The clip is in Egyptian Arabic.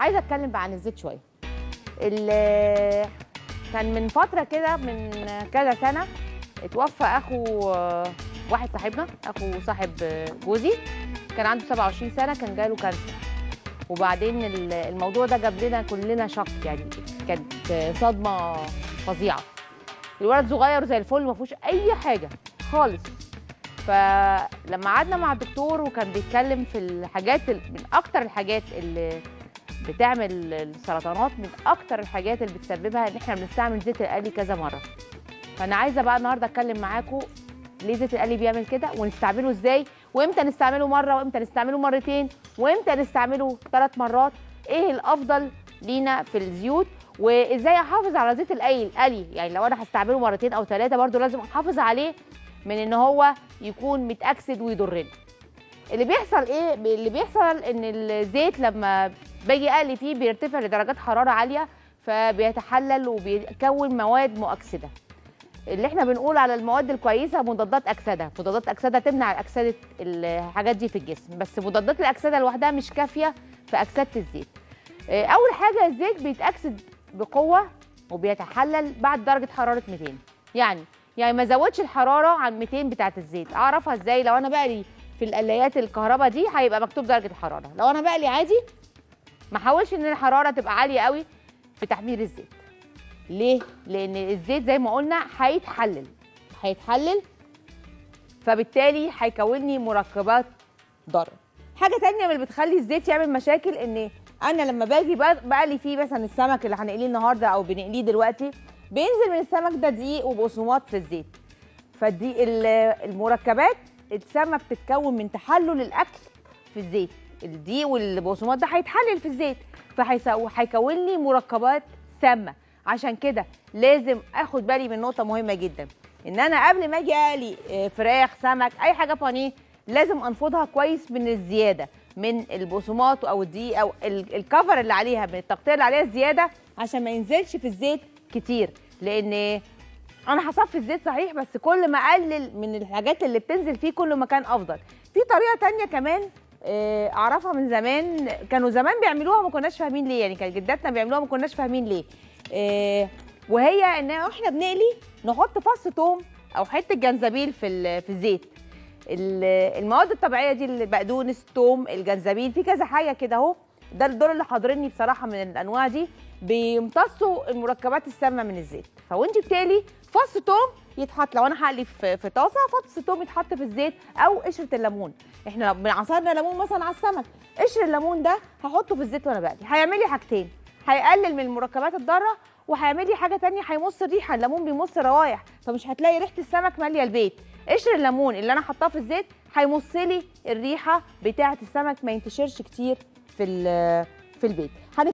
عايزه اتكلم بقى عن الزيت شويه ال- كان من فتره كده من كذا سنه اتوفى اخو آه، واحد صاحبنا اخو صاحب آه، جوزي كان عنده 27 سنه كان جاله كانسر وبعدين ال- الموضوع ده جاب لنا كلنا شق يعني كانت آه، صدمه فظيعه الولد صغير زي الفل ما فيهوش اي حاجه خالص فلما قعدنا مع الدكتور وكان بيتكلم في الحاجات ال- من اكتر الحاجات اللي بتعمل السرطانات من اكتر الحاجات اللي بتسببها ان احنا بنستعمل زيت القلي كذا مره فانا عايزه بقى النهارده اتكلم معاكم ليه زيت القلي بيعمل كده ونستعمله ازاي وامتى نستعمله مره وامتى نستعمله مرتين وامتى نستعمله ثلاث مرات ايه الافضل لينا في الزيوت وازاي احافظ على زيت القلي القلي يعني لو انا هستعمله مرتين او ثلاثه برضو لازم احافظ عليه من ان هو يكون متاكسد ويضرنا اللي بيحصل ايه اللي بيحصل ان الزيت لما باجي اقلي فيه بيرتفع لدرجات حراره عاليه فبيتحلل وبيكون مواد مؤكسده اللي احنا بنقول على المواد الكويسه مضادات اكسده مضادات اكسده تمنع اكسده الحاجات دي في الجسم بس مضادات الاكسده لوحدها مش كافيه في اكسده الزيت آه، اول حاجه الزيت بيتاكسد بقوه وبيتحلل بعد درجه حراره 200 يعني يعني ما زودش الحراره عن 200 بتاعه الزيت اعرفها ازاي لو انا بقلي في القلايات الكهرباء دي هيبقى مكتوب درجه الحراره لو انا بقلي عادي ما احاولش ان الحراره تبقى عاليه قوي في تحمير الزيت ليه لان الزيت زي ما قلنا هيتحلل هيتحلل فبالتالي هيكون لي مركبات ضاره حاجه تانية من اللي بتخلي الزيت يعمل مشاكل ان انا لما باجي بق- بقلي فيه مثلا السمك اللي هنقليه النهارده او بنقليه دلوقتي بينزل من السمك ده دقيق وبقسماط في الزيت فدي ال- المركبات السامه بتتكون من تحلل الاكل في الزيت الدقيق والبقسماط ده هيتحلل في الزيت فهيكون لي مركبات سامه عشان كده لازم اخد بالي من نقطه مهمه جدا ان انا قبل ما اجي اقلي آه، فراخ سمك اي حاجه بانيه لازم انفضها كويس من الزياده من البقسماط او الدقيق او ال- الكفر اللي عليها من التغطيه اللي عليها الزياده عشان ما ينزلش في الزيت كتير لان انا هصفي الزيت صحيح بس كل ما اقلل من الحاجات اللي بتنزل فيه كل ما كان افضل في طريقه تانية كمان آه، اعرفها من زمان كانوا زمان بيعملوها ما كناش فاهمين ليه يعني كان جداتنا بيعملوها ما كناش فاهمين ليه آه، وهي ان احنا بنقلي نحط فص توم او حته جنزبيل في ال- في الزيت ال- المواد الطبيعيه دي البقدونس التوم الجنزبيل في كذا حاجه كده اهو ده دول اللي حاضرني بصراحه من الانواع دي بيمتصوا المركبات السامه من الزيت فوانت بتقلي فص توم يتحط لو انا هقلي في في طاسه فص توم يتحط في الزيت او قشره الليمون احنا لو عصرنا ليمون مثلا على السمك قشر الليمون ده هحطه في الزيت وانا بقلي هيعمل لي حاجتين هيقلل من المركبات الضاره وهيعمل لي حاجه تانية هيمص الريحه الليمون بيمص روايح فمش هتلاقي ريحه السمك ماليه البيت قشر الليمون اللي انا حطاه في الزيت هيمص لي الريحه بتاعه السمك ما ينتشرش كتير في ال- في البيت